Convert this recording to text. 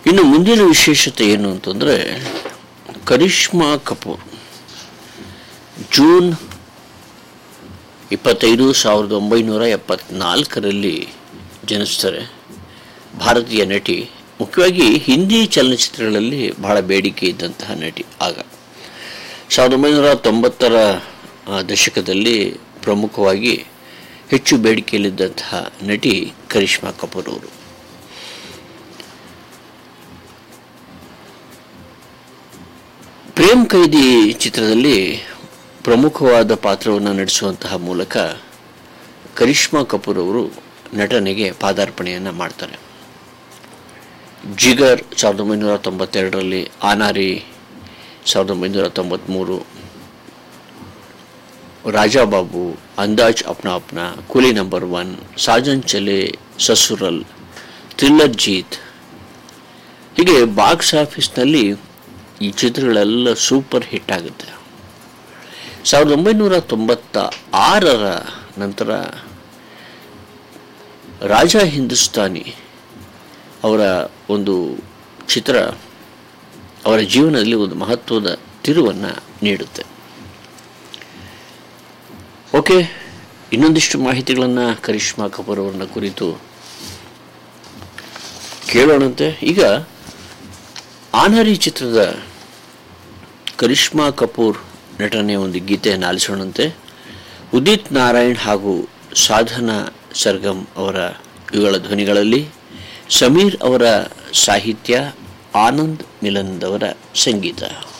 ಇನ್ನು ಮುಂದಿನ ವಿಶೇಷತೆ ಏನು ಅಂತಂದರೆ ಕರಿಷ್ಮಾ ಕಪೂರ್ ಜೂನ್ ಇಪ್ಪತ್ತೈದು ಸಾವಿರದ ಒಂಬೈನೂರ ಎಪ್ಪತ್ನಾಲ್ಕರಲ್ಲಿ ಜನಿಸ್ತಾರೆ ಭಾರತೀಯ ನಟಿ ಮುಖ್ಯವಾಗಿ ಹಿಂದಿ ಚಲನಚಿತ್ರಗಳಲ್ಲಿ ಬಹಳ ಬೇಡಿಕೆ ಇದ್ದಂತಹ ನಟಿ ಆಗ ಸಾವಿರದ ಒಂಬೈನೂರ ತೊಂಬತ್ತರ ಆ, ದಶಕದಲ್ಲಿ ಪ್ರಮುಖವಾಗಿ ಹೆಚ್ಚು ಬೇಡಿಕೆಯಲ್ಲಿದ್ದಂತಹ ನಟಿ ಕರಿಷ್ಮಾ ಕಪೂರ್ ಅವರು ಪ್ರೇಮ್ ಕೈದಿ ಚಿತ್ರದಲ್ಲಿ ಪ್ರಮುಖವಾದ ಪಾತ್ರವನ್ನು ನಡೆಸುವಂತಹ ಮೂಲಕ ಕರಿಷ್ಮಾ ಕಪೂರ್ ಅವರು ನಟನೆಗೆ ಪಾದಾರ್ಪಣೆಯನ್ನು ಮಾಡ್ತಾರೆ ಜಿಗರ್ ಸಾವಿರದ ಒಂಬೈನೂರ ತೊಂಬತ್ತೆರಡರಲ್ಲಿ ಆನಾರಿ ಸಾವಿರದ ಒಂಬೈನೂರ ತೊಂಬತ್ತ್ಮೂರು ರಾಜಾಬಾಬು ಅಂದಾಜ್ Apna Apna Coolie number one Saajan Chale Sasural thriller Jeet ಹೀಗೆ ಬಾಕ್ಸ್ ಆಫೀಸ್ನಲ್ಲಿ ಈ ಚಿತ್ರಗಳೆಲ್ಲ ಸೂಪರ್ ಹಿಟ್ ಆಗುತ್ತೆ ಸಾವಿರದ ಒಂಬೈನೂರ ತೊಂಬತ್ತ ಆರರ ನಂತರ ರಾಜಾ ಹಿಂದೂಸ್ತಾನಿ ಅವರ ಒಂದು ಚಿತ್ರ ಅವರ ಜೀವನದಲ್ಲಿ ಒಂದು ಮಹತ್ವದ ತಿರುವನ್ನು ನೀಡುತ್ತೆ ಓಕೆ ಇನ್ನೊಂದಿಷ್ಟು ಮಾಹಿತಿಗಳನ್ನು ಕರಿಷ್ಮಾ ಕಪೂರ್ ಅವರನ್ನ ಕುರಿತು ಕೇಳೋಣಂತೆ ಈಗ ಆನರಿ ಚಿತ್ರದ ಕರಿಷ್ಮಾ ಕಪೂರ್ ನಟನೆಯ ಒಂದು ಗೀತೆಯನ್ನು ಆಲಿಸೋಣಂತೆ ಉದಿತ್ ನಾರಾಯಣ್ ಹಾಗೂ ಸಾಧನಾ ಸರ್ಗಮ್ ಅವರ ಇವುಗಳ ಧ್ವನಿಗಳಲ್ಲಿ ಸಮೀರ್ ಅವರ ಸಾಹಿತ್ಯ ಆನಂದ್ ಮಿಲಂದ್ ಅವರ ಸಂಗೀತ